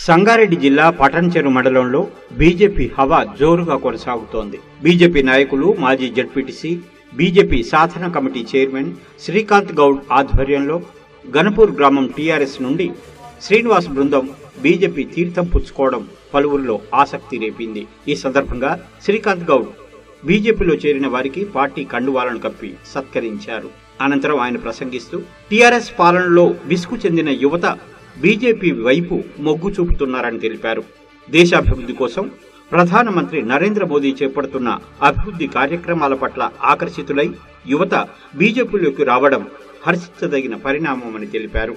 సంగారెడ్డి జిల్లా పటంచెరు మండలంలో బీజేపీ హవా జోరుగా కొనసాగుతోంది బీజేపీ నాయకులు మాజీ జడ్పీటీసీ బీజేపీ సాధన కమిటీ చైర్మన్ శ్రీకాంత్ గౌడ్ ఆధ్వర్యంలో గణపూర్ గ్రామం టీఆర్ఎస్ నుండి శ్రీనివాస్ బృందం బీజేపీ తీర్థం పుచ్చుకోవడం పలువురిలో ఆసక్తి రేపింది ఈ సందర్భంగా శ్రీకాంత్ గౌడ్ బీజేపీలో చేరిన వారికి పార్టీ కండువాలను కప్పి సత్కరించారు అనంతరం ఆయన ప్రసంగిస్తూ టీఆర్ఎస్ పాలనలో విసుగు చెందిన యువత బీజేపీ వైపు మొగ్గు చూపుతున్నారని తెలిపారు దేశాభివృద్ధి కోసం ప్రధానమంత్రి నరేంద్ర మోదీ చేపడుతున్న అభివృద్ధి కార్యక్రమాల పట్ల ఆకర్షితులై యువత బీజేపీలోకి రావడం హర్షించదగిన పరిణామమని తెలిపారు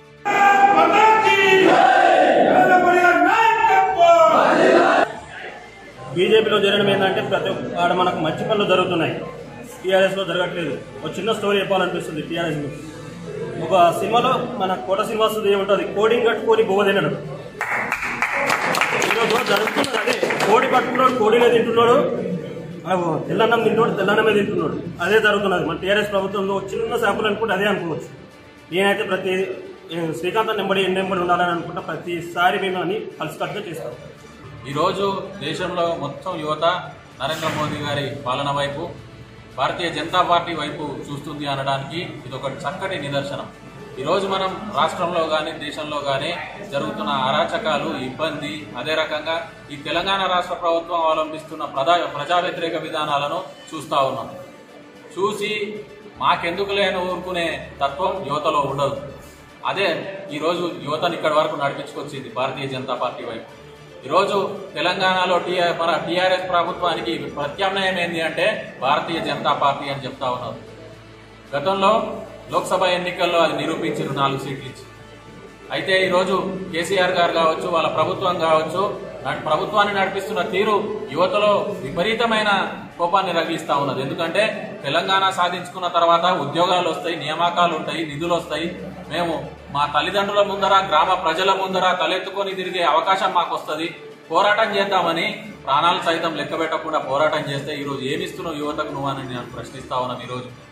బీజేపీలో జరగడం ఏంటంటే ప్రతి ఒక్క ఆడ మనకు మంచి పనులు జరుగుతున్నాయి టీఆర్ఎస్లో జరగట్లేదు ఒక చిన్న స్టోరీ చెప్పాలనిపిస్తుంది టీఆర్ఎస్ ఒక సినిమాలో మన కోట శ్రీనివాసుది ఏముంటుంది కోడింగ్ కట్టుకొని బొవ్వ తినడం ఈరోజు జరుగుతున్నది అదే కోడి పట్టుకున్నాడు కోడినే తింటున్నాడు ఆ తెల్లన్నం తింటున్నాడు తెల్లన్నమే తింటున్నాడు అదే జరుగుతున్నది మన టీఆర్ఎస్ ప్రభుత్వంలో ఒక చిన్న శాంపుల్ అనుకుంటే అదే అనుకోవచ్చు నేనైతే ప్రతి ఏ, శ్రీకాంత్ నెంబడి ఎన్ని నెంబడి ఉండాలని అనుకుంటా ప్రతిసారి మేము అని కలిసికట్టుగా చేస్తాం ఈరోజు దేశంలో మొత్తం యువత నరేంద్ర మోదీ గారి పాలన వైపు భారతీయ జనతా పార్టీ వైపు చూస్తుంది అనడానికి ఇది ఒక చక్కటి నిదర్శనం ఈరోజు మనం రాష్ట్రంలో కానీ దేశంలో కానీ జరుగుతున్న అరాచకాలు ఇబ్బంది అదే రకంగా ఈ తెలంగాణ రాష్ట్ర ప్రభుత్వం అవలంబిస్తున్న ప్రజా ప్రజా వ్యతిరేక విధానాలను చూస్తూ ఉన్నాం చూసి మాకెందుకు లేని ఊరుకునే తత్వం యువతలో ఉండదు అదే ఈరోజు యువతను ఇక్కడి వరకు నడిపించుకొచ్చింది భారతీయ జనతా పార్టీ వైపు ఈరోజు తెలంగాణలో టీఆర్ మన టీఆర్ఎస్ ప్రభుత్వానికి ప్రత్యామ్నాయం ఏంటి అంటే భారతీయ జనతా పార్టీ అని చెప్తా ఉన్నారు గతంలో లోక్సభ ఎన్నికల్లో అది నిరూపించారు నాలుగు సీట్లు ఇచ్చి అయితే ఈరోజు కేసీఆర్ గారు కావచ్చు వాళ్ళ ప్రభుత్వం కావచ్చు నడ్- ప్రభుత్వాన్ని నడిపిస్తున్న తీరు యువతలో విపరీతమైన కోపాన్ని రగిలిస్తా ఉన్నది ఎందుకంటే తెలంగాణ సాధించుకున్న తర్వాత ఉద్యోగాలు వస్తాయి నియామకాలు ఉంటాయి నిధులు వస్తాయి మేము మా తల్లిదండ్రుల ముందర గ్రామ ప్రజల ముందర తలెత్తుకొని తిరిగే అవకాశం మాకు వస్తుంది పోరాటం చేద్దామని ప్రాణాలు సైతం లెక్క పెట్టకుండా పోరాటం చేస్తే ఈరోజు ఏమిస్తున్నావు యువతకు నువ్వు అని నేను ప్రశ్నిస్తా ఉన్నాను ఈరోజు